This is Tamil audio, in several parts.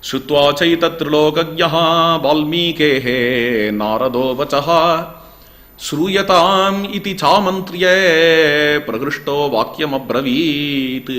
श्रुत्वा चैतत्रिलोकज्ञः वाल्मीकेः नारदो वचः श्रूयताम् इति चामन्त्र्ये प्रकृष्टो வாக்கியமப்ரவீத்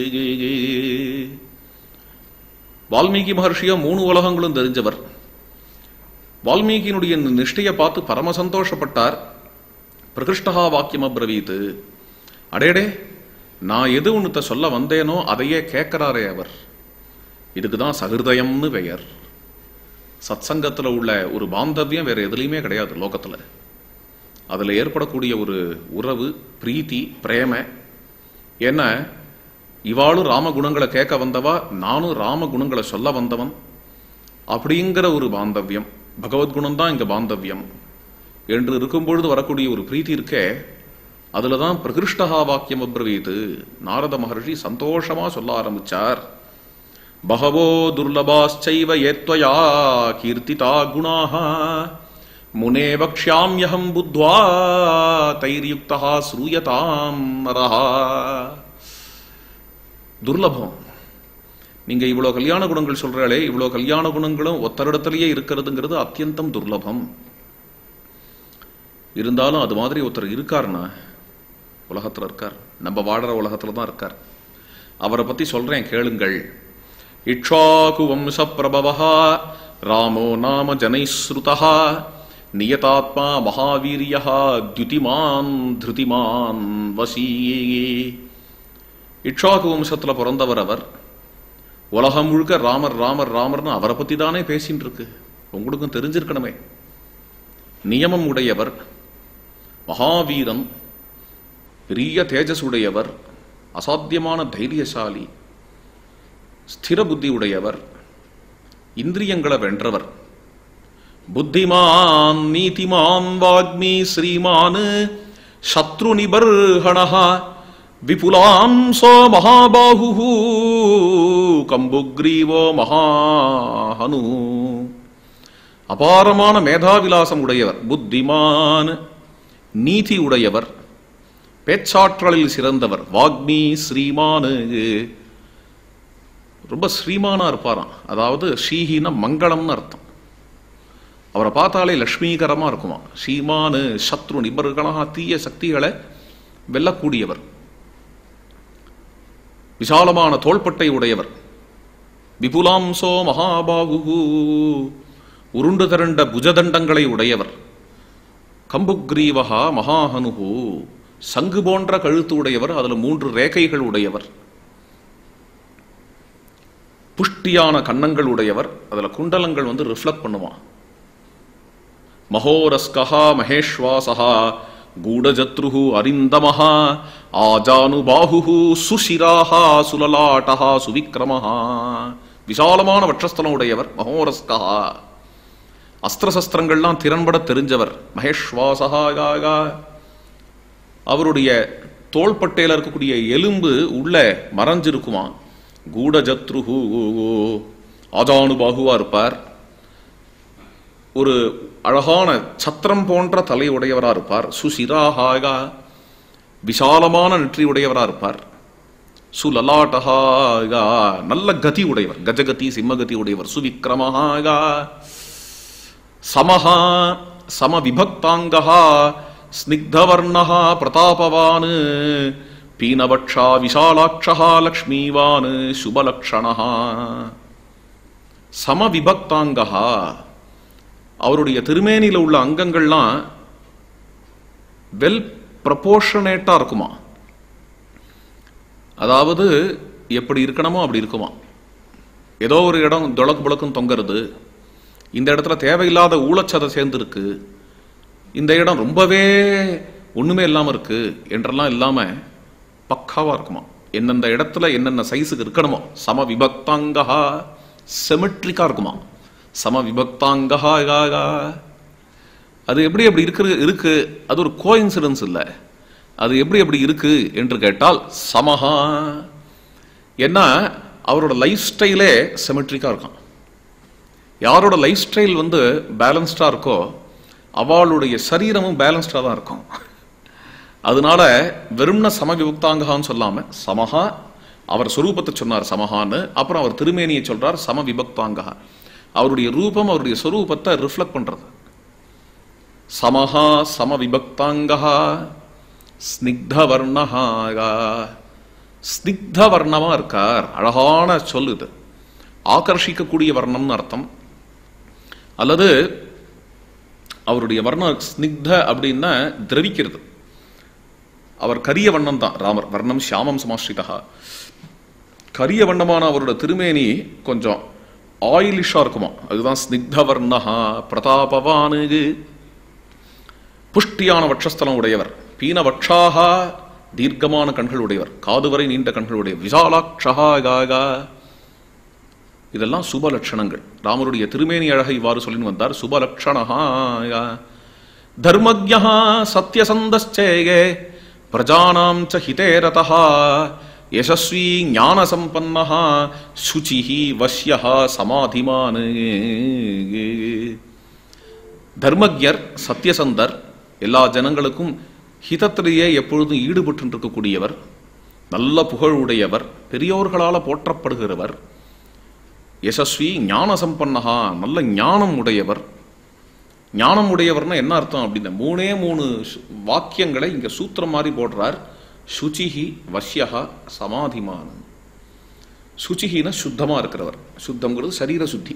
வால்மீகி மகர்ஷியோ மூணு உலகங்களும் தெரிஞ்சவர் வால்மீகியினுடைய இந்த நிஷ்டையை பார்த்து பரம சந்தோஷப்பட்டார் பிரகிருஷ்டகா வாக்கியம் அப்ரவீத் அடேடே நான் எது ஒன்றுத்த சொல்ல வந்தேனோ அதையே கேட்கிறாரே அவர் இதுக்கு தான் சகிருதயம்னு பெயர் சத்சங்கத்தில் உள்ள ஒரு பாந்தவியம் வேற எதுலையுமே கிடையாது லோகத்தில் அதில் ஏற்படக்கூடிய ஒரு உறவு பிரீத்தி பிரேம ஏன்னா இவாளும் ராம குணங்களை கேட்க வந்தவா நானும் ராம குணங்களை சொல்ல வந்தவன் அப்படிங்கிற ஒரு பாந்தவியம் பகவத்குணம் தான் இங்க பாந்தவியம் என்று இருக்கும் பொழுது வரக்கூடிய ஒரு பிரீத்தி இருக்கே அதுல தான் பிரகிருஷ்டகா வாக்கியம் அப்ரவீது நாரத மகர்ஷி சந்தோஷமா சொல்ல ஆரம்பிச்சார் பகவோ துர்லபாச்சைவ ஏத்வயா கீர்த்திதா குணாக முனே வக்ஷ்யாம்யகம் புத்வா தைர்யுக்தா ஸ்ரூயதாம் நரஹா துர்லபம் நீங்க இவ்வளவு கல்யாண குணங்கள் சொல்றாளே இவ்வளவு கல்யாண குணங்களும் ஒத்தரிடத்திலேயே இருக்கிறதுங்கிறது அத்தியந்தம் துர்லபம் இருந்தாலும் அது மாதிரி ஒருத்தர் இருக்காருன்னா உலகத்துல இருக்கார் நம்ம வாடுற உலகத்துல தான் இருக்கார் அவரை பத்தி சொல்றேன் கேளுங்கள் இக்ஷாகு வம்ச பிரபவா ராமோ நாம ஜனைஸ்ருதா நியதாத்மா மகாவீரியா துதிமான் திருதிமான் வசீயே இக்ஷாகு வம்சத்துல பிறந்தவர் அவர் உலகம் முழுக்க ராமர் ராமர் ராமர்னு அவரை பத்தி தானே பேசின்னு இருக்கு உங்களுக்கும் தெரிஞ்சிருக்கணுமே நியமம் உடையவர் மகாவீரன் பெரிய தேஜஸ் உடையவர் அசாத்தியமான தைரியசாலி ஸ்திர புத்தி உடையவர் இந்திரியங்களை வென்றவர் புத்திமான் நீதிமான் வாக்மி ஸ்ரீமான் சத்ரு நிபர்ஹணா விபுலாம்சோ மகாபாஹு கம்புக்ரீவோ மகாஹனு அபாரமான மேதாவிலாசம் உடையவர் புத்திமான் நீதி உடையவர் பேச்சாற்றலில் சிறந்தவர் வாக்மி ஸ்ரீமானு ரொம்ப ஸ்ரீமானா இருப்பாராம் அதாவது ஸ்ரீஹீன மங்களம்னு அர்த்தம் அவரை பார்த்தாலே லக்ஷ்மீகரமா இருக்குமா ஸ்ரீமானு சத்ரு நிபர்களா தீய சக்திகளை வெல்லக்கூடியவர் விசாலமான தோள்பட்டை உடையவர் விபுலாம்சோ மகாபாகு உருண்டு திரண்ட புஜதண்டங்களை உடையவர் கம்புக்ரீவகா மகாஹனுகு சங்கு போன்ற கழுத்து உடையவர் அதுல மூன்று ரேகைகள் உடையவர் புஷ்டியான கன்னங்கள் உடையவர் அதுல குண்டலங்கள் வந்து ரிஃப்ளெக்ட் பண்ணுவான் மகோரஸ்கா மகேஷ்வாசா गूढजत्रुः अरिन्दमः आजानुबाहुः சுசிராஹா சுலலாட்டஹா சுவிக்ரமஹா விசாலமான வட்சஸ்தலம் உடையவர் மகோரஸ்கா அஸ்திரசஸ்திரங்கள்லாம் திறன்பட தெரிஞ்சவர் மகேஷ்வாசகா அவருடைய தோள்பட்டையில இருக்கக்கூடிய எலும்பு உள்ள மறைஞ்சிருக்குமா கூடஜத்ருஹு ஆஜானுபாகுவா இருப்பார் ஒரு அழகான சத்திரம் போன்ற தலை உடையவரா இருப்பார் சுசிராஹாகா விசாலமான நெற்றி உடையவரா இருப்பார் சுலலாட்டஹாகா நல்ல கதி உடையவர் கஜகதி சிம்மகதி உடையவர் சுவிக்ரமஹாகா சமஹா சமவிபக்தாங்கஹா ஸ்னிக்தவர்ணஹா பிரதாபவான் பீனவக்ஷா விஷாலாட்சஹா லக்ஷ்மீவான் சுபலக்ஷணஹா சமவிபக்தாங்கஹா அவருடைய திருமேனியில உள்ள அங்கங்கள்லாம் வெல் ப்ரப்போர்ஷனேட்டா இருக்குமா அதாவது எப்படி இருக்கணுமோ அப்படி இருக்குமா ஏதோ ஒரு இடம் தொளக்கு புழக்கும் தொங்குறது இந்த இடத்துல தேவையில்லாத ஊழச்சதை சேர்ந்துருக்கு இந்த இடம் ரொம்பவே ஒண்ணுமே இல்லாம இருக்கு என்றெல்லாம் இல்லாம பக்காவா இருக்குமா எந்தெந்த இடத்துல என்னென்ன சைஸுக்கு இருக்கணுமோ சம விபக்தாங்கா செமெட்ரிக்கா இருக்குமா சம விபக்தாங்கா அது எப்படி அப்படி இருக்கிற இருக்கு அது ஒரு கோயின்சிடன்ஸ் இல்லை அது எப்படி அப்படி இருக்கு என்று கேட்டால் சமஹா ஏன்னா அவரோட லைஃப் ஸ்டைலே செமெட்ரிக்கா இருக்கும் யாரோட லைஃப் ஸ்டைல் வந்து பேலன்ஸ்டா இருக்கோ அவளுடைய சரீரமும் பேலன்ஸ்டா தான் இருக்கும் அதனால வெறும்ன சம விபக்தாங்ககான்னு சொல்லாம சமஹா அவர் சுரூபத்தை சொன்னார் சமஹான்னு அப்புறம் அவர் திருமேனியை சொல்றார் சம விபக்தாங்கா அவருடைய ரூபம் அவருடைய சொரூபத்தை ரிஃப்ளெக்ட் பண்றது சமஹா சமவிபக்தாங்கா ஸ்னிக்தவர்ணஹா ஸ்னிக்தவர்ணமா இருக்கார் அழகான சொல் இது ஆகர்ஷிக்கக்கூடிய வர்ணம்னு அர்த்தம் அல்லது அவருடைய வர்ணம் ஸ்னிக்த அப்படின்னா திரவிக்கிறது அவர் கரிய வண்ணம் தான் ராமர் வர்ணம் ஷியாமம் சமாஸ்ரிதா கரிய வண்ணமான அவரோட திருமேனி கொஞ்சம் ஆயிலிஷா இருக்குமா அதுதான் ஸ்னிக்த வர்ணஹா பிரதாபவானு புஷ்டியான வட்சஸ்தலம் உடையவர் பீன வட்சாகா தீர்க்கமான கண்கள் உடையவர் காது வரை நீண்ட கண்கள் உடையவர் விசாலாட்சகா காகா இதெல்லாம் சுப லட்சணங்கள் ராமருடைய திருமேனி அழகை இவ்வாறு சொல்லி வந்தார் சுப லட்சணஹா தர்மஜா சத்யசந்தச்சேகே பிரஜானாம் ச ஹிதே ரதா யசஸ்வி ஞான சம்பன்னः சுச்சிः வஷ்யः சமாதிமான் தர்மஜர் சத்யசந்தர் எல்லா ஜனங்களுக்கும் ஹிதத்திலேயே எப்பொழுதும் ஈடுபட்டு இருக்கக்கூடியவர் நல்ல புகழ் உடையவர் பெரியோர்களால் போற்றப்படுகிறவர் யசஸ்வி ஞான சம்பன்னஹா நல்ல ஞானம் உடையவர் ஞானம் உடையவர்னா என்ன அர்த்தம் அப்படின்னா மூணே மூணு சு- வாக்கியங்களை இங்க சூத்திரம் மாதிரி போடுறார் சுச்சிஹி வஷ்யஹா சமாதிமான் சுச்சிஹினா சுத்தமா இருக்கிறவர் சுத்தம்ங்கிறது சரீர சுத்தி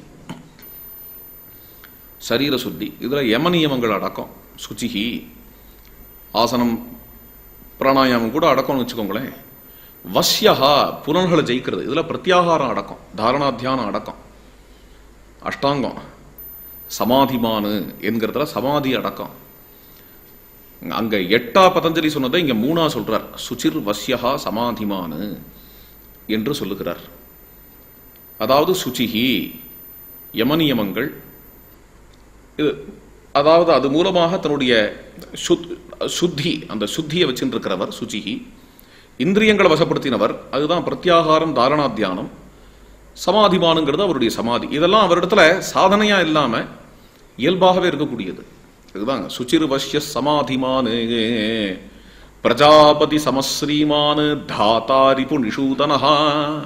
சரீர சுத்தி இதுல யம நியமங்கள் அடக்கம் சுச்சிஹி ஆசனம் பிராணாயாமம் கூட அடக்கம்னு வச்சுக்கோங்களேன் வஷ்யஹா புலன்களை ஜெயிக்கிறது இதுல பிரத்யாகாரம் அடக்கம் தாரணா தியானம் அடக்கம் அஷ்டாங்கம் சமாதிமானு என்கிறதுல சமாதி அடக்கம் அங்க எட்டா பதஞ்சலி சொன்னதை இங்க மூணா சொல்றார் சுச்சிர் வஷ்யஹா சமாதிமானு என்று சொல்லுகிறார் அதாவது சுச்சிஹி யமனியமங்கள் இது அதாவது அது மூலமாக தன்னுடைய சுத்- சுத்தி அந்த சுத்தியை வச்சுருக்கிறவர் சுச்சிஹி இந்திரியங்களை வசப்படுத்தினவர் அதுதான் பிரத்யாகாரம் தாரணா தியானம் சமாதிமானுங்கிறது அவருடைய சமாதி இதெல்லாம் அவரிடத்துல சாதனையா இல்லாம இயல்பாகவே இருக்கக்கூடியது இதுதாங்க சுச்சிர் வஷ்ய சமாதிமானு பிரஜாபதி சமஸ்ரீமானு தாத்தாரிபு நிஷூதனஹா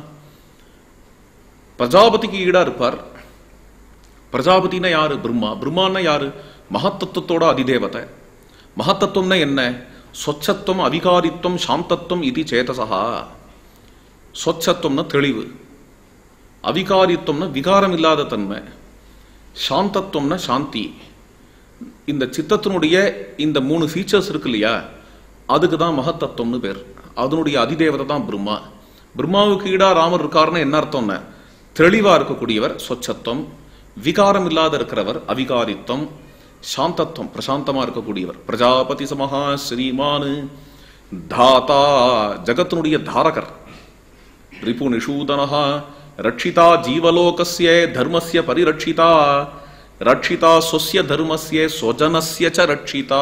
பிரஜாபதிக்கு ஈடா இருப்பார் பிரஜாபதினா யாரு பிரம்மா பிரம்மான்னா யாரு மகத்தத்துவத்தோட அதிதேவதை மகத்தத்துவம்னா என்ன சொச்சத்துவம் அவிகாரித்துவம் சாந்தத்துவம் இது சேதசா சொச்சத்துவம்னா தெளிவு அவிகாரித்துவம்னா விகாரம் இல்லாத தன்மை சாந்தத்துவம்னா சாந்தி இந்த சித்தத்தினுடைய இந்த மூணு ஃபீச்சர்ஸ் இருக்கு இல்லையா அதுக்கு தான் மகத்தத்துவம்னு பேர் அதனுடைய அதிதேவதை தான் பிரம்மா பிரம்மாவுக்கு ஈடா ராமர் இருக்காருன்னு என்ன அர்த்தம்னா தெளிவா இருக்கக்கூடியவர் சொச்சத்துவம் விகாரம் இல்லாத இருக்கிறவர் அவிகாரித்துவம் சாந்தத்துவம் பிரசாந்தமா இருக்கக்கூடியவர் பிரஜாபதி சமஹா ஸ்ரீமானு தாதா ஜகத்தினுடைய தாரகர் ரிபு நிஷூதனः ரட்சிதா ஜீவலோகஸ்ய தர்மஸ்ய பரிரட்சிதா ரட்சிதா சொஸ்ய தர்மஸ்ய சொஜனஸ்ய ச ரட்சிதா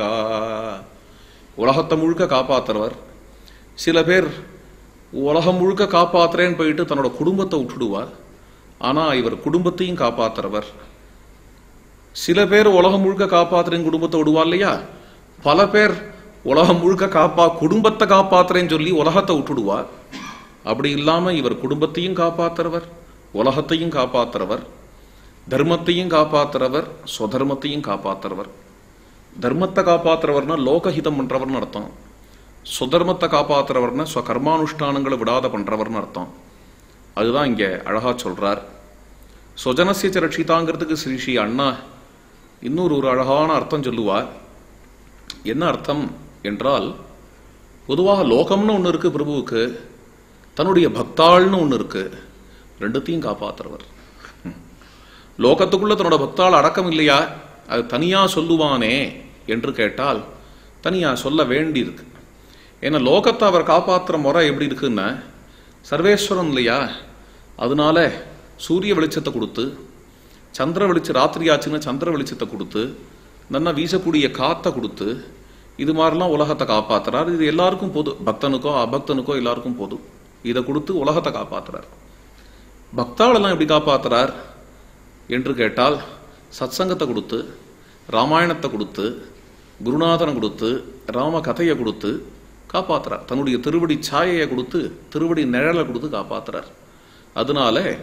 உலகத்தை முழுக்க காப்பாத்துறவர் சில பேர் உலகம் முழுக்க காப்பாத்துறேன்னு போயிட்டு தன்னோட குடும்பத்தை விட்டுடுவார் ஆனா இவர் குடும்பத்தையும் காப்பாத்துறவர் சில பேர் உலகம் முழுக்க காப்பாத்துறேன் குடும்பத்தை விடுவா இல்லையா பல பேர் உலகம் முழுக்க காப்பா குடும்பத்தை காப்பாத்துறேன்னு சொல்லி உலகத்தை விட்டுடுவா அப்படி இல்லாம இவர் குடும்பத்தையும் காப்பாத்துறவர் உலகத்தையும் காப்பாத்துறவர் தர்மத்தையும் காப்பாத்துறவர் சுதர்மத்தையும் காப்பாத்துறவர் தர்மத்தை காப்பாத்துறவர்னா லோகஹிதம் பண்றவர்னு அர்த்தம் சுதர்மத்தை காப்பாத்துறவர்னா ஸ்வகர்மானுஷ்டானங்களை விடாத பண்றவர்னு அர்த்தம் அதுதான் இங்க அழகா சொல்றார் சுஜனசிய ச ரட்சிதாங்கிறதுக்கு ஸ்ரீ ஸ்ரீ அண்ணா இன்னொரு ஒரு அழகான அர்த்தம் சொல்லுவார் என்ன அர்த்தம் என்றால் பொதுவாக லோகம்னு ஒன்று இருக்கு பிரபுவுக்கு தன்னுடைய பக்தாள்னு ஒன்று இருக்கு ரெண்டுத்தையும் காப்பாத்துறவர் ம். லோகத்துக்குள்ள தன்னோட பக்தாள் அடக்கம் இல்லையா அது தனியா சொல்லுவானே என்று கேட்டால் தனியா சொல்ல வேண்டியிருக்கு ஏன்னா லோகத்தை அவர் காப்பாத்துற முறை எப்படி இருக்குன்னா சர்வேஸ்வரன் இல்லையா அதனால சூரிய வெளிச்சத்தை கொடுத்து சந்திர வெளிச்சம் ராத்திரி ஆச்சுன்னா சந்திர வெளிச்சத்தை கொடுத்து நல்லா வீசக்கூடிய காத்தை கொடுத்து இது மாதிரிலாம் உலகத்தை காப்பாத்துறார் இது எல்லாருக்கும் பொது பக்தனுக்கோ அபக்தனுக்கோ எல்லாருக்கும் பொது இதை கொடுத்து உலகத்தை காப்பாத்துறார் பக்தாளெல்லாம் எப்படி காப்பாத்துறார் என்று கேட்டால் சத்சங்கத்தை கொடுத்து ராமாயணத்தை கொடுத்து குருநாதனை கொடுத்து ராம கதையை கொடுத்து காப்பாத்துறார் தன்னுடைய திருவடி சாயையை கொடுத்து திருவடி நிழலை கொடுத்து காப்பாத்துறார் அதனால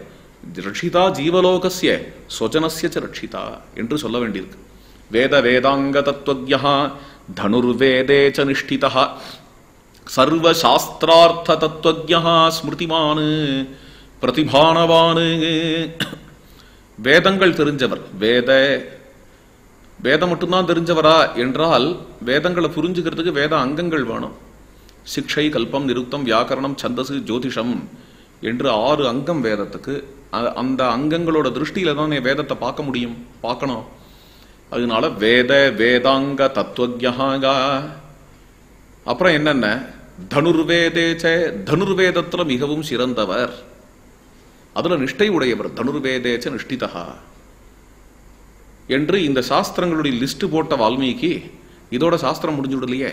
ரட்சிதா ஜீவலோகஸ்ய சொஜனஸ்ய ச ரட்சிதா என்று சொல்ல வேண்டியிருக்கு வேத வேதாங்க தத்துவஜா தனுர்வேதே ச நிஷ்டிதா சர்வசாஸ்திரார்த்த தத்துவஜா ஸ்மிருதிமான் பிரதிபானவான் வேதங்கள் தெரிஞ்சவர் வேத வேதம் மட்டும்தான் தெரிஞ்சவரா என்றால் வேதங்களை புரிஞ்சுக்கிறதுக்கு வேத அங்கங்கள் வேணும் சிக்ஷை கல்பம் நிருக்தம் வியாக்கரணம் சந்தசு ஜோதிஷம் என்று ஆறு அங்கம் வேதத்துக்கு அ- அந்த அங்கங்களோட திருஷ்டியில தான் வேதத்தை பார்க்க முடியும் பார்க்கணும் அதனால வேத வேதாங்க தத்துவஜாக அப்புறம் என்னென்ன தனுர்வேதேச்ச தனுர்வேதத்துல மிகவும் சிறந்தவர் அதுல நிஷ்டை உடையவர் தனுர்வேதேச்ச நிஷ்டிதா என்று இந்த சாஸ்திரங்களுடைய லிஸ்ட் போட்ட வால்மீகி இதோட சாஸ்திரம் முடிஞ்சு விடலையே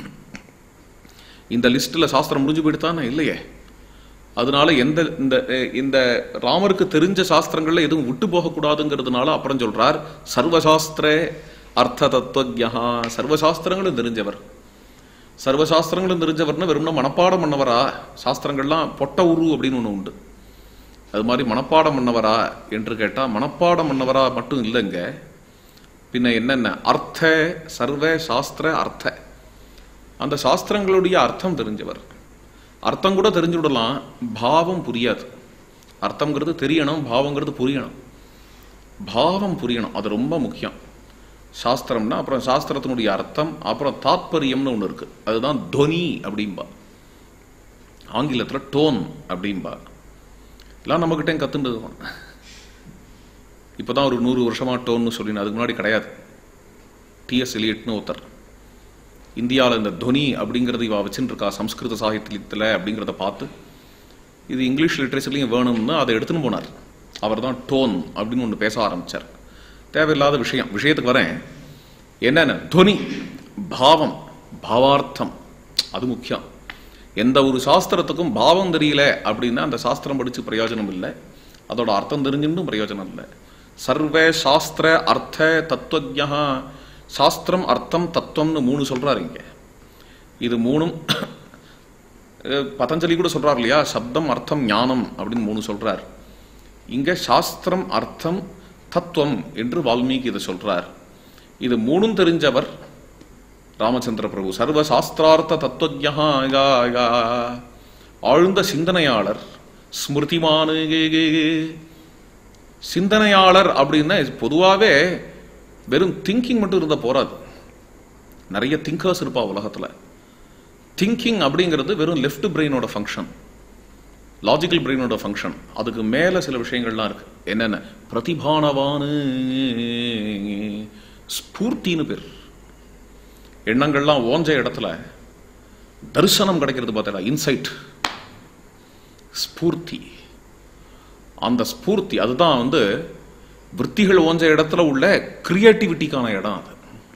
இந்த லிஸ்ட்ல சாஸ்திரம் முடிஞ்சு போயிடுதானே இல்லையே அதனால எந்த இந்த அஹ், இந்த ராமருக்கு தெரிஞ்ச சாஸ்திரங்கள்ல எதுவும் விட்டு போகக்கூடாதுங்கிறதுனால அப்புறம் சொல்றார் சர்வசாஸ்திர அர்த்த தத்துவஜா சர்வசாஸ்திரங்களும் தெரிஞ்சவர் சர்வசாஸ்திரங்களும் தெரிஞ்சவர்னு வெறும்னா மனப்பாடம் பண்ணவரா சாஸ்திரங்கள்லாம் பொட்ட உரு அப்படின்னு ஒன்று உண்டு அது மாதிரி மனப்பாடம் பண்ணவரா என்று கேட்டா மனப்பாடம் பண்ணவரா மட்டும் இல்லைங்க பின்ன என்னென்ன அர்த்த சர்வ சாஸ்திர அர்த்த அந்த சாஸ்திரங்களுடைய அர்த்தம் தெரிஞ்சவர் அர்த்தம் கூட தெரிஞ்சு விடலாம் பாவம் புரியாது அர்த்தம்ங்கிறது தெரியணும் பாவங்கிறது புரியணும் பாவம் புரியணும் அது ரொம்ப முக்கியம் சாஸ்திரம்னா அப்புறம் சாஸ்திரத்தினுடைய அர்த்தம் அப்புறம் தாத்பரியம்னு ஒன்று இருக்கு அதுதான் துவனி அப்படிம்பா ஆங்கிலத்தில் டோன் அப்படிம்பா எல்லாம் நம்மகிட்ட கத்துண்டது தான் இப்போதான் ஒரு நூறு வருஷமா டோன்னு சொல்லினேன் அதுக்கு முன்னாடி கிடையாது டிஎஸ் எலியட்னு ஒருத்தர் இந்தியாவில் இந்த துவனி அப்படிங்கிறது இவ வச்சுட்டு இருக்கா சம்ஸ்கிருத சாகித்யத்தில் அப்படிங்கிறத பார்த்து இது இங்கிலீஷ் லிட்ரேச்சர்லையும் வேணும்னு அதை எடுத்துன்னு போனார் அவர் தான் டோன் அப்படின்னு ஒன்று பேச ஆரம்பிச்சார் தேவையில்லாத விஷயம் விஷயத்துக்கு வரேன் என்னென்ன துவனி பாவம் பாவார்த்தம் அது முக்கியம் எந்த ஒரு சாஸ்திரத்துக்கும் பாவம் தெரியல அப்படின்னா அந்த சாஸ்திரம் படிச்சு பிரயோஜனம் இல்லை அதோட அர்த்தம் தெரிஞ்சுட்டும் பிரயோஜனம் இல்லை சர்வ சாஸ்திர அர்த்த தத்துவஜா சாஸ்திரம் அர்த்தம் தத்துவம்னு மூணு சொல்றாரு இங்க இது மூணும் அஹ், பதஞ்சலி கூட சொல்றார் இல்லையா சப்தம் அர்த்தம் ஞானம் அப்படின்னு மூணு சொல்றார் இங்க சாஸ்திரம் அர்த்தம் தத்துவம் என்று வால்மீகி இதை சொல்றார் இது மூணும் தெரிஞ்சவர் ராமச்சந்திர பிரபு சர்வ சாஸ்திரார்த்த தத்துவஜா ஆழ்ந்த சிந்தனையாளர் ஸ்மிருதிமானு சிந்தனையாளர் அப்படின்னா பொதுவாகவே வெறும் திங்கிங் மட்டும் இருந்தால் போராது நிறைய திங்கர்ஸ் இருப்பா உலகத்துல திங்கிங் அப்படிங்கிறது வெறும் லெஃப்ட் பிரெயினோட ஃபங்க்ஷன் லாஜிக்கல் பிரெயினோட ஃபங்க்ஷன் அதுக்கு மேல சில விஷயங்கள்லாம் இருக்கு என்னென்ன பிரதிபானவானு ஸ்பூர்த்தின்னு பேர் எண்ணங்கள்லாம் ஓஞ்ச இடத்துல தரிசனம் கிடைக்கிறது பார்த்தா இன்சைட் ஸ்பூர்த்தி அந்த ஸ்பூர்த்தி அதுதான் வந்து விற்த்திகள் ஓஞ்ச இடத்துல உள்ள கிரியேட்டிவிட்டிக்கான இடம் அது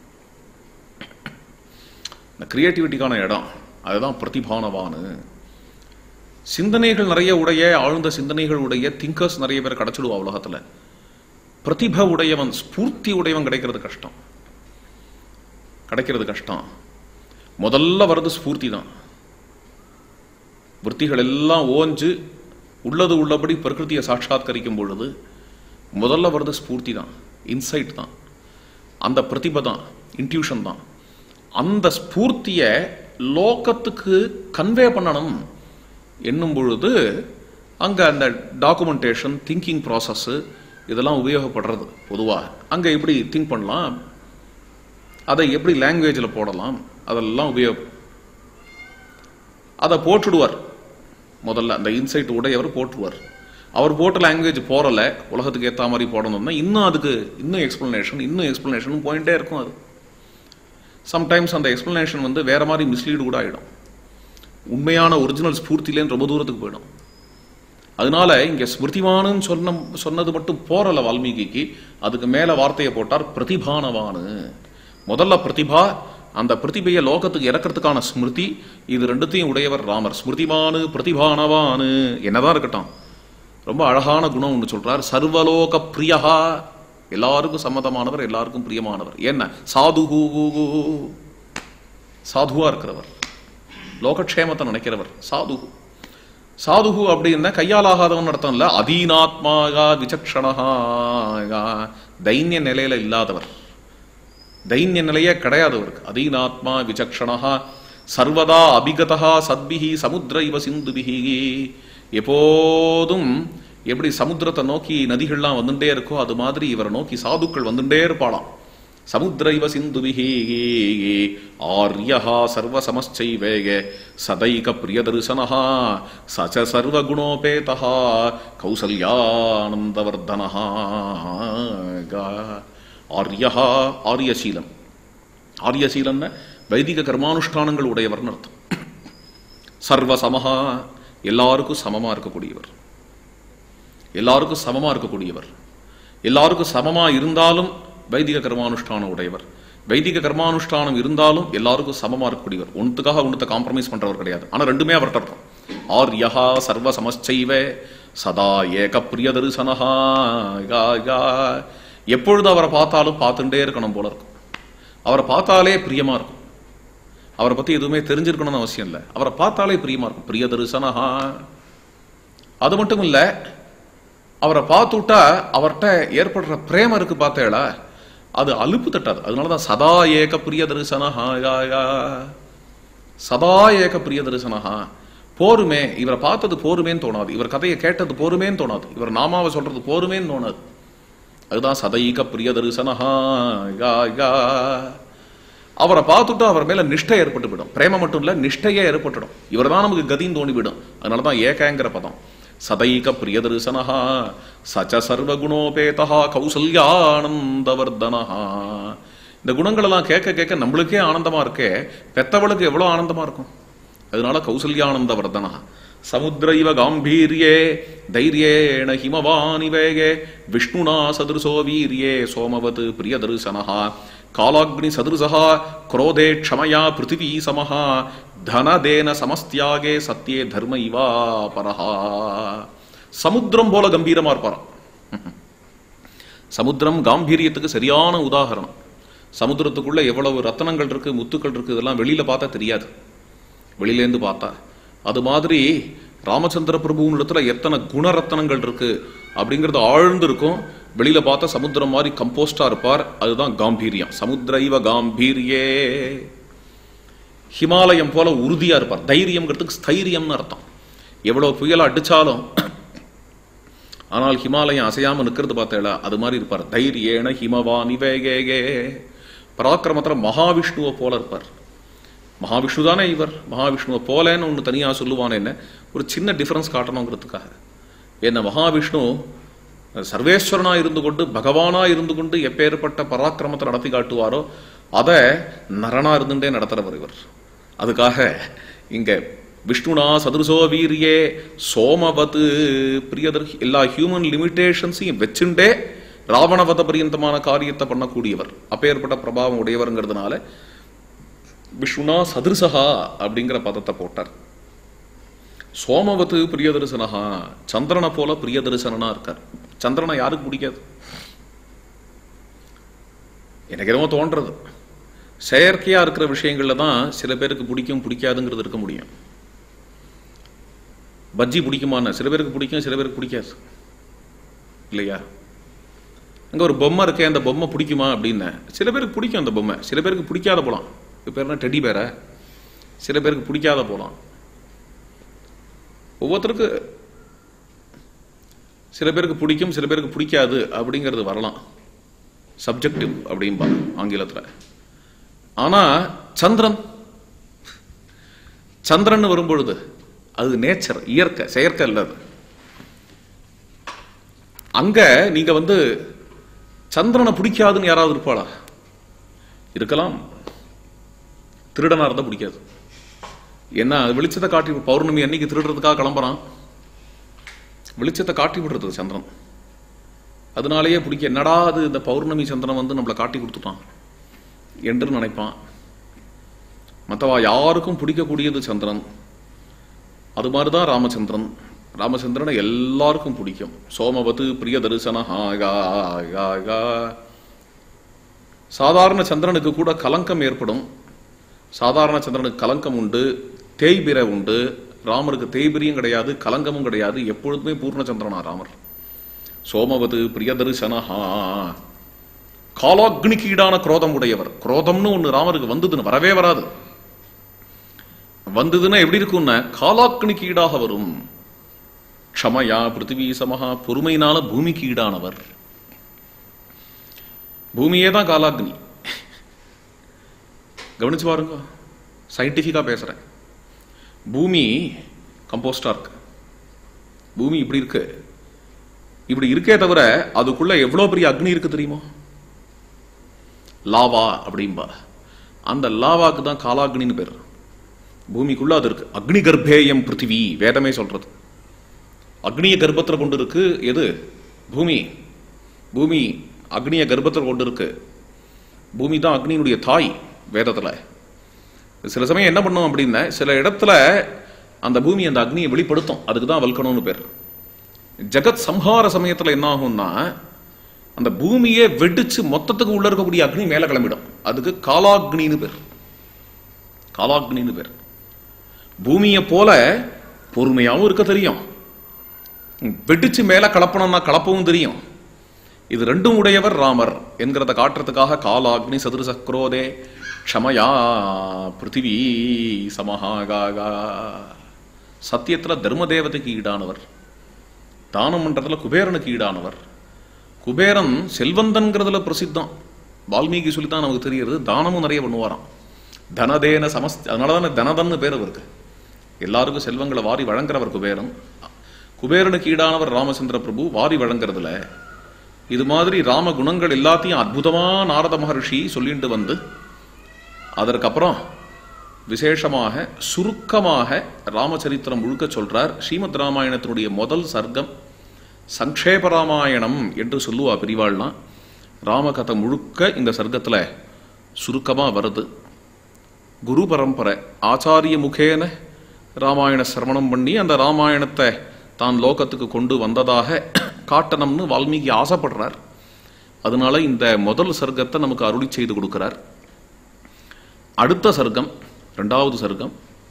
இந்த கிரியேட்டிவிட்டிக்கான இடம் அதுதான் பிரதிபானவானு சிந்தனைகள் நிறைய உடைய ஆழ்ந்த சிந்தனைகள் உடைய திங்கர்ஸ் நிறைய பேர் கிடைச்சிடுவா உலகத்துல பிரதிப உடையவன் ஸ்பூர்த்தி உடையவன் கிடைக்கிறது கஷ்டம் கிடைக்கிறது கஷ்டம் முதல்ல வர்றது ஸ்பூர்த்தி தான் விற்த்திகள் எல்லாம் ஓஞ்சு உள்ளது உள்ளபடி பிரகிருதியை சாட்சாத்கரிக்கும் பொழுது முதல்ல வர்றது ஸ்பூர்த்தி தான் இன்சைட் தான் அந்த பிரதிபை தான் இன்ட்யூஷன் தான் அந்த ஸ்பூர்த்தியை லோகத்துக்கு கன்வே பண்ணணும் என்னும் பொழுது அங்க அந்த டாக்குமெண்டேஷன் திங்கிங் ப்ராசஸ் இதெல்லாம் உபயோகப்படுறது பொதுவாக அங்க எப்படி திங்க் பண்ணலாம் அதை எப்படி லாங்குவேஜில் போடலாம் அதெல்லாம் உபயோகம் அதை போட்டுடுவார் முதல்ல அந்த இன்சைட் உடையவர் போட்டுருவார் அவர் போட்ட லாங்குவேஜ் போறல உலகத்துக்கு ஏற்ற மாதிரி போடணும்னா இன்னும் அதுக்கு இன்னும் எக்ஸ்பிளனேஷன் இன்னும் எக்ஸ்பிளனேஷன் போயிட்டே இருக்கும் அது சம்டைம்ஸ் அந்த எக்ஸ்பிளனேஷன் வந்து வேற மாதிரி மிஸ்லீடு கூட ஆயிடும் உண்மையான ஒரிஜினல் ஸ்பூர்த்திலேன்னு ரொம்ப தூரத்துக்கு போயிடும் அதனால இங்க ஸ்மிருதிவானுன்னு சொன்ன சொன்னது மட்டும் போறல வால்மீகிக்கு அதுக்கு மேல வார்த்தையை போட்டார் பிரதிபானவானு முதல்ல பிரதிபா அந்த பிரதிபையை லோகத்துக்கு இறக்கிறதுக்கான ஸ்மிருதி இது ரெண்டுத்தையும் உடையவர் ராமர் ஸ்மிருதிமானு பிரதிபானவானு என்னதான் இருக்கட்டும் ரொம்ப அழகான குணம் ஒன்று சொல்றார் சர்வலோக பிரியஹா எல்லாருக்கும் சம்மதமானவர் எல்லாருக்கும் பிரியமானவர் என்ன சாதுகு சாதுவா இருக்கிறவர் லோகக்ஷேமத்தை நினைக்கிறவர் சாது சாதுகு அப்படின்னா கையால் ஆகாதவன் அர்த்தம் இல்ல அதீனாத்மாகா விசக்ஷணஹா தைன்ய நிலையில இல்லாதவர் தைன்ய நிலையே கிடையாது அவருக்கு அதீனாத்மா விசக்ஷணஹா சர்வதா அபிகதா சத்பிஹி சமுத்திர இவ சிந்துபிஹி எப்போதும் எப்படி சமுத்திரத்தை நோக்கி நதிகள்லாம் வந்துட்டே இருக்கோ அது மாதிரி இவரை நோக்கி சாதுக்கள் வந்துட்டே இருப்பாளாம் சமுத்திர இவ சிந்துபிஹி ஆர்யா சர்வசமச்சைவேக சதைக பிரியதர்சனஹா சச்ச சர்வகுணோபேதா கௌசல்யானந்தவர்தனஹா ஆர்யா ஆரியசீலம் ஆரியசீலம்னா வைதிக கர்மானுஷ்டானங்கள் உடையவர்னு அர்த்தம் சர்வசமஹா எல்லாருக்கும் சமமா இருக்கக்கூடியவர் எல்லாருக்கும் சமமா இருக்கக்கூடியவர் எல்லாருக்கும் சமமா இருந்தாலும் வைதிக கர்மானுஷ்டானம் உடையவர் வைதிக கர்மானுஷ்டானம் இருந்தாலும் எல்லாருக்கும் சமமா இருக்கக்கூடியவர் ஒன்றுக்காக ஒன்றத்தை காம்ப்ரமைஸ் பண்றவர் கிடையாது ஆனா ரெண்டுமே அவர்கிட்ட இருக்கும் ஆர்யா சர்வ சமச்சைவ சதா ஏக பிரிய தரிசனஹா யா, யா. எப்பொழுது அவரை பார்த்தாலும் பார்த்துட்டே இருக்கணும் போல இருக்கும் அவரை பார்த்தாலே பிரியமா இருக்கும் அவரை பத்தி எதுவுமே தெரிஞ்சிருக்கணும்னு அவசியம் இல்லை அவரை பார்த்தாலே பிரியமா இருக்கும் பிரிய தரிசனஹா அது மட்டும் இல்ல அவரை பார்த்துட்டா அவர்கிட்ட ஏற்படுற பிரேமம் இருக்கு பார்த்தேளா அது அலுப்பு தட்டாது அதனாலதான் சதா ஏக பிரிய தரிசனஹா யா, யா. சதா ஏக பிரிய தரிசனஹா போருமே இவரை பார்த்தது போருமேன்னு தோணாது இவர் கதையை கேட்டது போருமேன்னு தோணாது இவர் நாமாவை சொல்றது போருமேன்னு தோணாது அதுதான் சதைக பிரிய தரிசனஹா யா, யா. அவரை பார்த்துட்டு அவர் மேல நிஷ்டை ஏற்பட்டு விடும் பிரேம மட்டும் இல்ல நிஷ்டையே ஏற்பட்டுடும் இவர் தான் நமக்கு கதின்னு தோணிவிடும் அதனாலதான் ஏகங்கிற பதம் சதைக பிரிய தரிசனஹா சச்ச சர்வகுணோபேதா கௌசல்யானந்தவர்தனஹா இந்த குணங்களெல்லாம் கேட்க கேட்க நம்மளுக்கே ஆனந்தமா இருக்கே பெத்தவளுக்கு எவ்வளவு ஆனந்தமா இருக்கும் அதனால கௌசல்யானந்த வர்தனா சமுத்திர இவ காம்பீரியே தைரியேண ஹிமவானிவேகே விஷ்ணுனா சதுருசோ வீரியே சோமவத் பிரிய தரிசனஹா காலாக்னி சதுருசா குரோதே க்ஷமயா பிருத்திவி சமஹா தனதேன சமஸ்தியாகே சத்யே தர்ம இவா பரஹா சமுத்திரம் போல கம்பீரமா இருப்பாராம் சமுத்திரம் காம்பீரியத்துக்கு சரியான உதாகரணம் சமுத்திரத்துக்குள்ள எவ்வளவு ரத்தனங்கள் இருக்கு முத்துக்கள் இருக்கு இதெல்லாம் வெளியில பார்த்தா தெரியாது வெளியிலேருந்து பார்த்தா அது மாதிரி ராமச்சந்திர பிரபுவினிடத்துல எத்தனை குணரத்தனங்கள் இருக்கு அப்படிங்கிறது ஆழ்ந்து இருக்கும் வெளியில பார்த்தா சமுத்திரம் மாதிரி கம்போஸ்டா இருப்பார் அதுதான் காம்பீரியம் சமுத்திர இவ காம்பீரியே ஹிமாலயம் போல உறுதியா இருப்பார் தைரியம்ங்கிறதுக்கு ஸ்தைரியம்னு அர்த்தம் எவ்வளவு புயல் அடிச்சாலும் ஆனால் ஹிமாலயம் அசையாம நிக்கிறது பார்த்தேளா அது மாதிரி இருப்பார் தைரியேன ஹிமவானி வேகேகே பராக்கிரமத்துல மகாவிஷ்ணுவை போல இருப்பார் மகாவிஷ்ணு தானே இவர் மகாவிஷ்ணுவை போலேன்னு ஒன்று தனியாக சொல்லுவானே என்ன ஒரு சின்ன டிஃபரன்ஸ் காட்டணுங்கிறதுக்காக என்ன மகாவிஷ்ணு சர்வேஸ்வரனா இருந்து கொண்டு பகவானா இருந்து கொண்டு எப்பேற்பட்ட பராக்கிரமத்தை நடத்தி காட்டுவாரோ அதை நரனா இருந்துட்டே நடத்துறவர் இவர் அதுக்காக இங்க விஷ்ணுனா சதுருசோ வீரியே சோமவத் பிரியதர் எல்லா ஹியூமன் லிமிட்டேஷன்ஸையும் வச்சுட்டே ராவணவத பரியந்தமான காரியத்தை பண்ணக்கூடியவர் அப்பேற்பட்ட பிரபாவம் உடையவருங்கிறதுனால விஷ்ணுனா சதுருசகா அப்படிங்கிற பதத்தை போட்டார் சோமவத்து பிரியதரிசனஹா சந்திரனை போல பிரியதரிசனனா இருக்கார் சந்திரனை யாருக்கு பிடிக்காது எனக்கு என்னமோ தோன்றது செயற்கையா இருக்கிற விஷயங்கள்ல தான் சில பேருக்கு பிடிக்கும் பிடிக்காதுங்கிறது இருக்க முடியும் பஜ்ஜி பிடிக்குமான்னு சில பேருக்கு பிடிக்கும் சில பேருக்கு பிடிக்காது இல்லையா அங்க ஒரு பொம்மை இருக்கே அந்த பொம்மை பிடிக்குமா அப்படின்னு சில பேருக்கு பிடிக்கும் அந்த பொம்மை சில பேருக்கு பிடிக்காத போலாம் இப்போ பேர் என்ன டெடி பேர சில பேருக்கு பிடிக்காத போலாம் ஒவ்வொருத்தருக்கு சில பேருக்கு பிடிக்கும் சில பேருக்கு பிடிக்காது அப்படிங்கிறது வரலாம் சப்ஜெக்டிவ் அப்படின்பா ஆங்கிலத்துல ஆனா சந்திரன் சந்திரன் வரும்பொழுது அது நேச்சர் இயற்கை செயற்கை அல்ல அது அங்க நீங்க வந்து சந்திரனை பிடிக்காதுன்னு யாராவது இருப்பாளா இருக்கலாம் திருடனா இருந்தா பிடிக்காது என்ன அது வெளிச்சத்தை காட்டி பௌர்ணமி அன்னைக்கு திருடுறதுக்காக கிளம்புறான் வெளிச்சத்தை காட்டி விடுறது சந்திரன் அதனாலேயே பிடிக்க என்னடா அது இந்த பௌர்ணமி சந்திரன் வந்து நம்மளை காட்டி கொடுத்துட்டான் என்று நினைப்பான் மற்றவா யாருக்கும் பிடிக்கக்கூடியது சந்திரன் அது மாதிரிதான் ராமச்சந்திரன் ராமச்சந்திரனை எல்லாருக்கும் பிடிக்கும் சோமவத்து பிரிய தரிசனஹா யா, யா, யா. சாதாரண சந்திரனுக்கு கூட கலங்கம் ஏற்படும் சாதாரண சந்திரனுக்கு கலங்கம் உண்டு தேய்பிரை உண்டு ராமருக்கு தேய்பிரியும் கிடையாது கலங்கமும் கிடையாது எப்பொழுதுமே பூர்ணச்சந்திரனா ராமர் சோமவது பிரியதரிசனஹா காலாக்னிக்கு ஈடான குரோதம் உடையவர் குரோதம்னு ஒண்ணு ராமருக்கு வந்ததுன்னு வரவே வராது வந்ததுன்னா எப்படி இருக்கும்னா காலாக்னிக்கு ஈடாக வரும் க்ஷமயா பிருத்திவி சமஹா பொறுமையினால பூமிக்கு ஈடானவர் பூமியே தான் காலாக்னி கவனிச்சு பாருங்க சயின்டிஃபிக்கா பேசுறேன் பூமி கம்போஸ்டா இருக்கு பூமி இப்படி இருக்கு இப்படி இருக்கே தவிர அதுக்குள்ள எவ்வளவு பெரிய அக்னி இருக்கு தெரியுமா லாவா அப்படிம்பா அந்த லாவாக்கு தான் காலாக்னின்னு பேர் பூமிக்குள்ள அது இருக்கு அக்னி கர்ப்பேயம் பிருத்திவி வேதமே சொல்றது அக்னிய கர்ப்பத்தில் கொண்டு இருக்கு எது பூமி பூமி அக்னிய கர்ப்பத்தில் கொண்டு இருக்கு பூமி தான் அக்னியினுடைய தாய் வேதத்துல சில சமயம் என்ன பண்ணும் அப்படின்னா சில இடத்துல அந்த பூமி அந்த அக்னியை வெளிப்படுத்தும் அதுக்கு தான் வல்கணும்னு பேர் ஜெகத் சம்ஹார சமயத்துல என்ன ஆகும்னா அந்த பூமியே வெடிச்சு மொத்தத்துக்கு உள்ள இருக்கக்கூடிய அக்னி மேல கிளம்பிடும் அதுக்கு காலாக்னின்னு பேர் காலாக்னின்னு பேர் பூமியை போல பொறுமையாவும் இருக்க தெரியும் வெடிச்சு மேல கலப்பணும்னா கலப்பவும் தெரியும் இது ரெண்டும் உடையவர் ராமர் என்கிறத காட்டுறதுக்காக காலாக்னி சதுரசக்ரோதே க்ஷமயா பிருத்திவி சமஹாகாகா சத்தியத்துல தர்ம தேவதைக்கு ஈடானவர் தானம் பண்றதுல குபேரனுக்கு ஈடானவர் குபேரன் செல்வந்தன்கிறதுல பிரசித்தம் வால்மீகி சொல்லித்தான் நமக்கு தெரியுது தானமும் நிறைய பண்ணுவாராம் தனதேன சமஸ் அதனாலதானே தனதன்னு பேர் அவருக்கு எல்லாருக்கும் செல்வங்களை வாரி வழங்குறவர் குபேரன் குபேரனுக்கு ஈடானவர் ராமச்சந்திர பிரபு வாரி வழங்குறதுல இது மாதிரி ராம குணங்கள் எல்லாத்தையும் அற்புதமா நாரத மகர்ஷி சொல்லிட்டு வந்து அதற்கப்புறம் விசேஷமாக சுருக்கமாக ராமச்சரித்திரம் முழுக்க சொல்றார் ஸ்ரீமத் ராமாயணத்தினுடைய முதல் சர்க்கம் சங்கேப ராமாயணம் என்று சொல்லுவா பிரிவாள்னா ராமகதை முழுக்க இந்த சர்க்கத்துல சுருக்கமா வருது குரு பரம்பரை ஆச்சாரிய முகேன ராமாயண சிரவணம் பண்ணி அந்த ராமாயணத்தை தான் லோகத்துக்கு கொண்டு வந்ததாக காட்டணும்னு வால்மீகி ஆசைப்படுறார் அதனால இந்த முதல் சர்க்கத்தை நமக்கு அருளி செய்து கொடுக்கிறார் அடுத்த சர்க்கம் ரெண்டாவது சர்க்கம்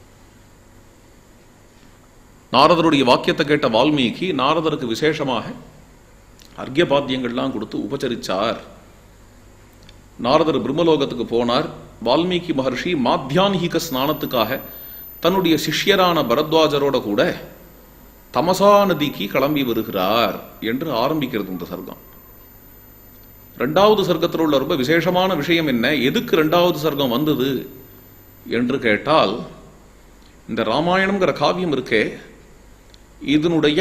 நாரதருடைய வாக்கியத்தை கேட்ட வால்மீகி நாரதருக்கு விசேஷமாக அர்க்கியபாத்தியங்கள்லாம் கொடுத்து உபச்சரிச்சார் நாரதர் பிரம்மலோகத்துக்கு போனார் வால்மீகி மகர்ஷி மாத்தியான்ஹிக ஸ்நானத்துக்காக தன்னுடைய சிஷ்யரான பரத்வாஜரோட கூட தமசா நதிக்கு கிளம்பி வருகிறார் என்று ஆரம்பிக்கிறது இந்த சர்க்கம் ரெண்டாவது சர்க்கத்தில் உள்ள ரொம்ப விசேஷமான விஷயம் என்ன எதுக்கு ரெண்டாவது சர்க்கம் வந்தது என்று கேட்டால் இந்த ராமாயணம்ங்கிற காவியம் இருக்கே இதனுடைய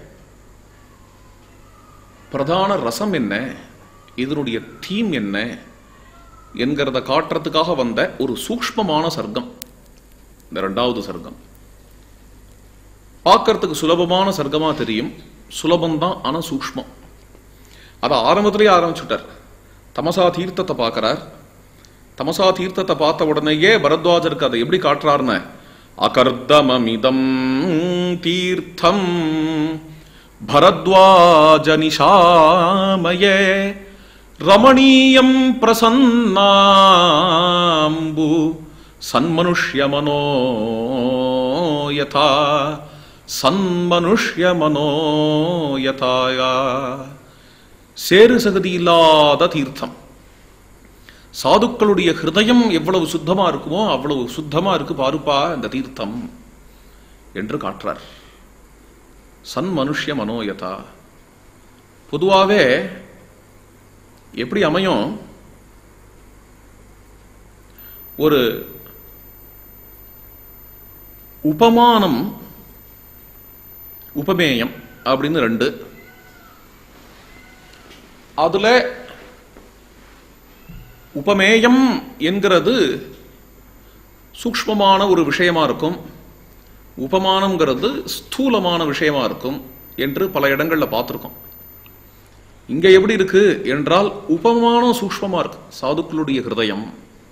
பிரதான ரசம் என்ன இதனுடைய தீம் என்ன என்கிறத காட்டுறதுக்காக வந்த ஒரு சூக்ஷ்மமான சர்க்கம் இந்த ரெண்டாவது சர்க்கம் பார்க்கறதுக்கு சுலபமான சர்க்கமா தெரியும் சுலபம்தான் ஆனா சூக்ஷ்மம் அதை ஆரம்பத்திலேயே ஆரம்பிச்சுட்டார் தமசா தீர்த்தத்தை பார்க்கறார் தமசா தீர்த்தத்தை பார்த்த உடனேயே பரத்வாஜருக்கு அதை எப்படி காட்டுறாருன்னு அகர்தமமிதம் தீர்த்தம் பரத்வாஜ நிஷாமயே ரமணீயம் பிரசன்னாம்பு சன்மனுஷ்யமனோ யதா சன்மனுஷ்யமனோ யதாயா சேறு சகதி இல்லாத தீர்த்தம் சாதுக்களுடைய ஹிருதயம் எவ்வளவு சுத்தமா இருக்குமோ அவ்வளவு சுத்தமா இருக்கு பாருப்பா இந்த தீர்த்தம் என்று காட்டுறார் சன் மனுஷ்ய மனோயதா பொதுவாகவே எப்படி அமையும் ஒரு உபமானம் உபமேயம் அப்படின்னு ரெண்டு அதுல உபமேயம் என்கிறது சூக்ஷ்மமான ஒரு விஷயமா இருக்கும் உபமானம்ங்கிறது ஸ்தூலமான விஷயமா இருக்கும் என்று பல இடங்கள்ல பார்த்திருக்கோம் இங்க எப்படி இருக்கு என்றால் உபமானம் சூக்ஷ்மமா இருக்கு சாதுக்களுடைய ஹிருதயம்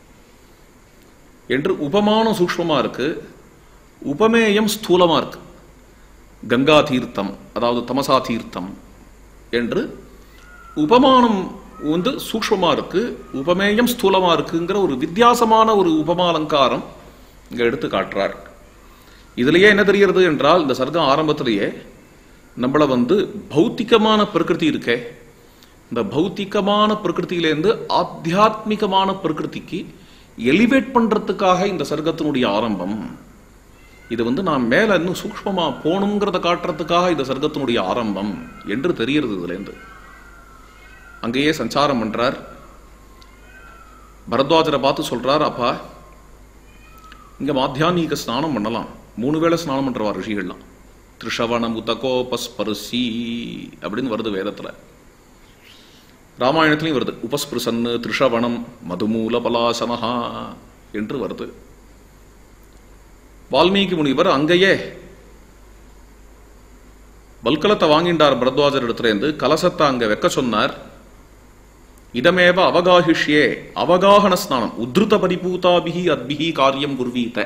என்று உபமானம் சூக்ஷ்மமா இருக்கு உபமேயம் ஸ்தூலமா இருக்கு கங்கா தீர்த்தம் அதாவது தமசா தீர்த்தம் என்று உபமானம் வந்து சூக்ஷ்மமா இருக்கு உபமேயம் ஸ்தூலமா இருக்குங்கிற ஒரு வித்தியாசமான ஒரு உபமாலங்காரம் இங்க எடுத்து காட்டுறார் இதுலயே என்ன தெரிகிறது என்றால் இந்த சர்க்கம் ஆரம்பத்திலேயே நம்மள வந்து பௌத்திகமான பிரகிருதி இருக்கே இந்த பௌத்திகமான பிரகிருதியிலேருந்து ஆத்தியாத்மிகமான பிரகிருதிக்கு எலிவேட் பண்றதுக்காக இந்த சர்க்கத்தினுடைய ஆரம்பம் இது வந்து நான் மேல இன்னும் சூக்ஷ்மமா போகணுங்கிறத காட்டுறதுக்காக இந்த சர்க்கத்தினுடைய ஆரம்பம் என்று தெரிகிறது இதுலேருந்து அங்கேயே சஞ்சாரம் பண்றார் பரத்வாஜரை பார்த்து சொல்றார் அப்பா இங்க மாத்தியானிக ஸ்நானம் பண்ணலாம் மூணு வேளை ஸ்நானம் பண்றவா ரிஷிகள்லாம் திருஷவணம் உதகோபஸ்பருசி அப்படின்னு வருது வேதத்துல ராமாயணத்திலையும் வருது உபஸ்பிருசன்னு திருஷவணம் மதுமூல பலாசனஹா என்று வருது வால்மீகி முனிவர் அங்கேயே பல்கலத்தை வாங்கிண்டார் பரத்வாஜர் இடத்துல இருந்து கலசத்தை அங்க வைக்க சொன்னார் இதமேவ அவகாஹிஷ்யே அவகாகன ஸ்நானம் உத்ருத பரிபூதாபிகி அத்பிகி காரியம் குர்வீத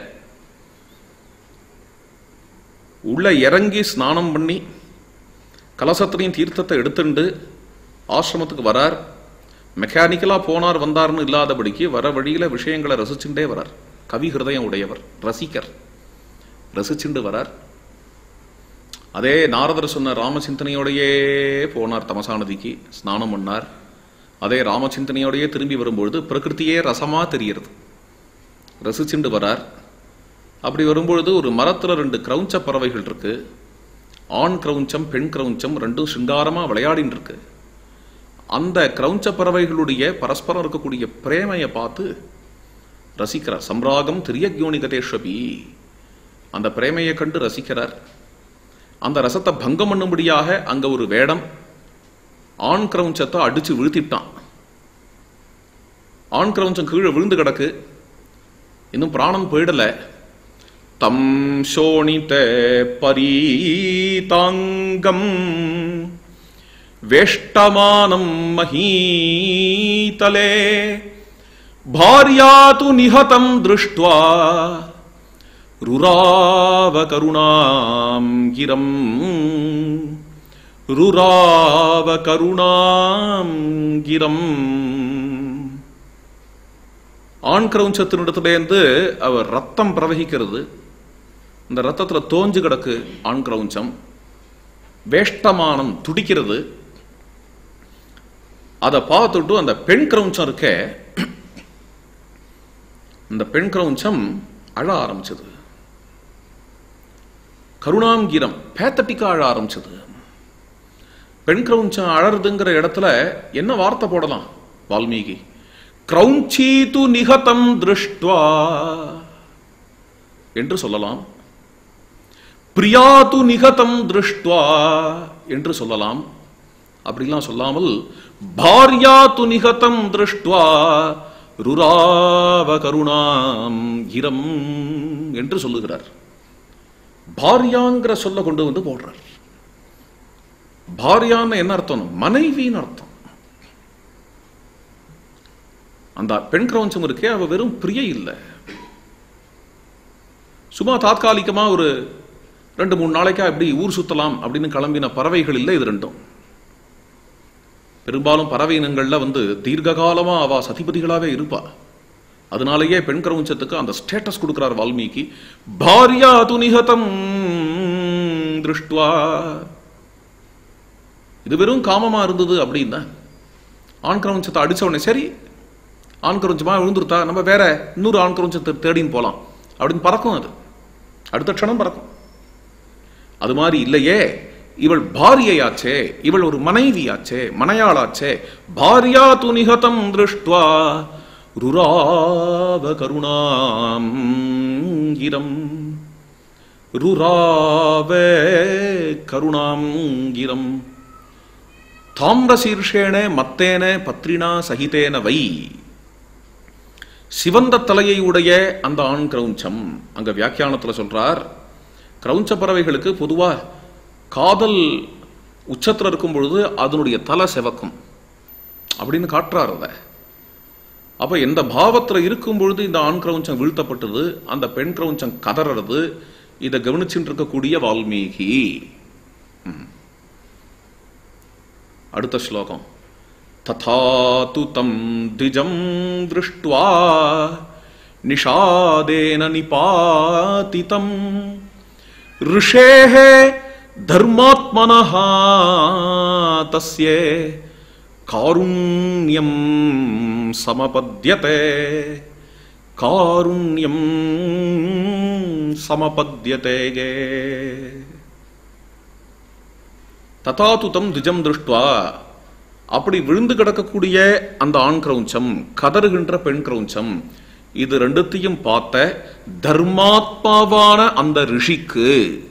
உள்ள இறங்கி ஸ்நானம் பண்ணி கலசத்திலையும் தீர்த்தத்தை எடுத்துண்டு ஆசிரமத்துக்கு வரார் மெக்கானிக்கலா போனார் வந்தார்னு இல்லாதபடிக்கு வர வழியில விஷயங்களை ரசிச்சுட்டே வரார் கவி ஹிருதயம் உடையவர் ரசிகர் ரசிச்சுண்டு வரார் அதே நாரதர் சொன்ன ராமசிந்தனையோடையே போனார் தமசா நதிக்கு ஸ்நானம் பண்ணார் அதே ராமசிந்தனையோடையே திரும்பி வரும்பொழுது பிரகிருத்தியே ரசமா தெரிகிறது ரசிச்சுண்டு வரார் அப்படி வரும்பொழுது ஒரு மரத்துல ரெண்டு கிரௌஞ்ச பறவைகள் இருக்கு ஆண் கிரௌஞ்சம் பெண் கிரௌஞ்சம் ரெண்டும் சிங்காரமா விளையாடின்னு இருக்கு அந்த கிரௌஞ்ச பறவைகளுடைய பரஸ்பரம் இருக்கக்கூடிய பிரேமையை பார்த்து ரசிக்கிறார் சம்ராகம் திரியக்யோனிகதேஸ்வபி அந்த பிரேமையை கண்டு ரசிக்கிறார் அந்த ரசத்தை பங்கம் பண்ணும்படியாக அங்க ஒரு வேடம் ஆண் கிரௌஞ்சத்தை அடிச்சு வீழ்த்திட்டான் ஆண் கிரௌஞ்சம் கீழே விழுந்து கிடக்கு இன்னும் பிராணம் போயிடல தம் சோணித பரீதாங்கம் வேஷ்டமானம் மஹீதலே भार्या तु निहतं दृष्ट्वा रुराव करुणां गिरम् रुराव करुणां गिरम् ஆண் கிரௌஞ்சத்தினிடத்திலேருந்து அவர் ரத்தம் பிரவகிக்கிறது இந்த ரத்தத்துல தோஞ்சு கிடக்கு ஆண் கிரௌஞ்சம் வேஷ்டமானம் துடிக்கிறது அதை பார்த்துட்டு அந்த பெண் கிரௌஞ்சம் இருக்க இந்த பெண் கிரௌஞ்சம் அழ ஆரம்பிச்சது கருணாங்கீரம் பேத்தட்டிக்கா அழ ஆரம்பிச்சது பெண் கிரௌஞ்சம் அழறதுங்கிற இடத்துல என்ன வார்த்தை போடலாம் வால்மீகி கிரௌஞ்சீது நிகதம் திருஷ்டுவா என்று சொல்லலாம் பிரியாது நிகதம் திருஷ்டுவா என்று சொல்லலாம் அப்படிலாம் சொல்லாமல் பாரியா து நிகதம் திருஷ்டுவா ருராவ கருணாம் இரம் என்று சொல்லுகிறார் பாரியாங்கிற சொல்ல கொண்டு வந்து போடுறார் பாரியான்னு என்ன அர்த்தம் மனைவின்னு அர்த்தம் அந்த பெண் கிரௌஞ்சம் இருக்கே அவ வெறும் பிரிய இல்லை சும்மா தாத்காலிகமா ஒரு ரெண்டு மூணு நாளைக்கா இப்படி ஊர் சுத்தலாம் அப்படின்னு கிளம்பின பறவைகள் இல்லை இது ரெண்டும் பெரும்பாலும் பறவை இனங்கள்ல வந்து தீர்க்க காலமா அவ சதிபதிகளாவே இருப்பா அதனாலேயே பெண் கிரௌஞ்சத்துக்கு அந்த ஸ்டேட்டஸ் கொடுக்கிறார் வால்மீகி பாரியா துனிகதம் திருஷ்டுவா இது வெறும் காமமா இருந்தது அப்படின்னா ஆண் கிரௌஞ்சத்தை அடிச்ச உடனே சரி ஆண் கிரௌஞ்சமா விழுந்துருத்தா நம்ம வேற இன்னொரு ஆண் கிரௌஞ்சத்தை தேடின்னு போலாம் அப்படின்னு பறக்கும் அது அடுத்த க்ஷணம் பறக்கும் அது மாதிரி இல்லையே இவள் பாரியையாச்சே இவள் ஒரு மனைவியாச்சே மனையாளாச்சே பாரியா துனிகதம் திருஷ்டுவா ருராவ கருணாம் இரம் ருராவ கருணாம் இரம் தாம்ரசீர்ஷேன மத்தேன பத்ரினா சகிதேன வை சிவந்த தலையை உடைய அந்த ஆண் கிரௌஞ்சம் அங்க வியாக்கியானத்துல சொல்றார் கிரௌஞ்ச பறவைகளுக்கு பொதுவா காதல் உச்சத்துல இருக்கும் பொழுது அதனுடைய தலை செவக்கும் அப்படின்னு காட்டுறார் அதை அப்ப எந்த பாவத்துல இருக்கும் பொழுது இந்த ஆண் கிரௌஞ்சம் வீழ்த்தப்பட்டது அந்த பெண் கிரௌஞ்சம் கதறது இதை கவனிச்சுட்டு இருக்கக்கூடிய வால்மீகி ம். அடுத்த ஸ்லோகம் तथा तु तं द्विजं दृष्ट्वा निषादेन निपातितं ऋषेः धर्मात्मनः तस्य कारुण्यं समपद्यते कारुण्यं समपद्यते ததாதுதம் திஜம் திருஷ்டுவா அப்படி விழுந்து கிடக்கக்கூடிய அந்த ஆண் கிரௌஞ்சம் கதறுகின்ற பெண் கிரௌஞ்சம் இது ரெண்டுத்தையும் பார்த்த தர்மாத்மாவான அந்த ரிஷிக்கு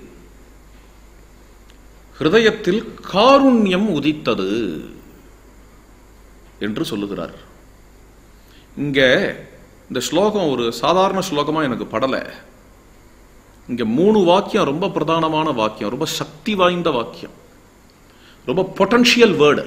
ஹிருதயத்தில் காருண்யம் உதித்தது என்று சொல்லுகிறார் இங்க இந்த ஸ்லோகம் ஒரு சாதாரண ஸ்லோகமா எனக்கு படல இங்க மூணு வாக்கியம் ரொம்ப பிரதானமான வாக்கியம் ரொம்ப சக்தி வாய்ந்த வாக்கியம் ரொம்ப பொட்டன்ஷியல் வேர்டு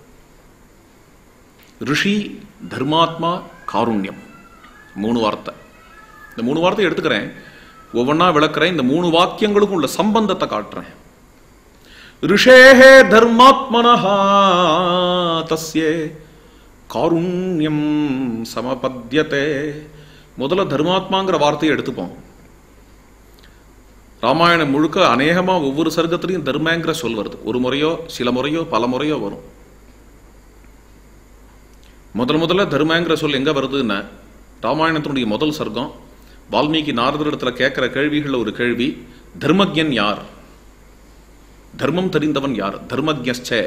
ரிஷி தர்மாத்மா காருண்யம் மூணு வார்த்தை இந்த மூணு வார்த்தை எடுத்துக்கிறேன் ஒவ்வொன்றா விளக்குறேன் இந்த மூணு வாக்கியங்களுக்கும் உள்ள சம்பந்தத்தை காட்டுறேன் ரிஷேஹே தர்மாத்மனஹா தஸ்யே காருண்யம் சமபத்யதே முதல்ல தர்மாத்மாங்கிற வார்த்தையை எடுத்துப்போம் ராமாயணம் முழுக்க அநேகமா ஒவ்வொரு சர்க்கத்திலையும் தர்மங்கிற சொல் வருது ஒரு முறையோ சில முறையோ பல முறையோ வரும் முதல் முதல்ல தர்மங்கிற சொல் எங்க வருதுன்னா ராமாயணத்தினுடைய முதல் சர்க்கம் வால்மீகி நாரதரிடத்துல கேட்கிற கேள்விகள்ல ஒரு கேள்வி தர்மஜன் யார் தர்மம் தெரிந்தவன் யார் தர்மஜ்ஞே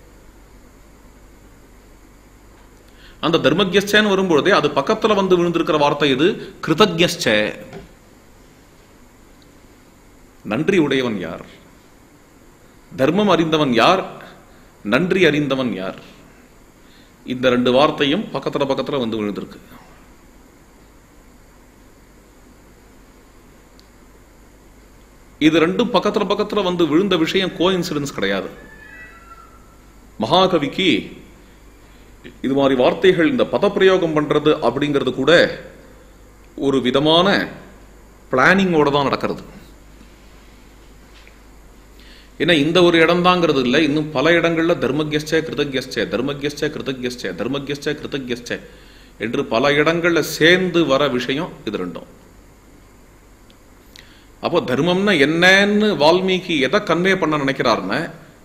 அந்த தர்மஜ்யன்னு வரும்பொழுதே அது பக்கத்துல வந்து விழுந்திருக்கிற வார்த்தை இது கிருதஜ்ஞே நன்றி உடையவன் யார் தர்மம் அறிந்தவன் யார் நன்றி அறிந்தவன் யார் இந்த ரெண்டு வார்த்தையும் பக்கத்துல பக்கத்துல வந்து விழுந்திருக்கு இது ரெண்டும் பக்கத்துல பக்கத்துல வந்து விழுந்த விஷயம் கோ இன்சிடன்ஸ் கிடையாது மகாகவிக்கு இது மாதிரி வார்த்தைகள் இந்த பதப்பிரயோகம் பண்றது அப்படிங்கிறது கூட ஒரு விதமான பிளானிங்கோட தான் நடக்கிறது ஏன்னா இந்த ஒரு இடம் தாங்கிறது இல்லை இன்னும் பல இடங்கள்ல தர்மஜ்யஸ்ச கிருதஜ்யஸ்ச தர்மஜ்யஸ்ச கிருதஜ்யஸ்ச தர்மஜ்யஸ்ச கிருதஜ்யஸ்ச என்று பல இடங்கள்ல சேர்ந்து வர விஷயம் இது ரெண்டும் அப்போ தர்மம்னா என்னன்னு வால்மீகி எதை கன்வே பண்ண நினைக்கிறாருன்னா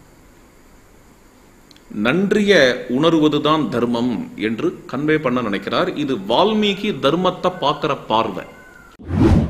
நன்றிய உணர்வதுதான் தர்மம் என்று கன்வே பண்ண நினைக்கிறார் இது வால்மீகி தர்மத்தை பார்க்கிற பார்வை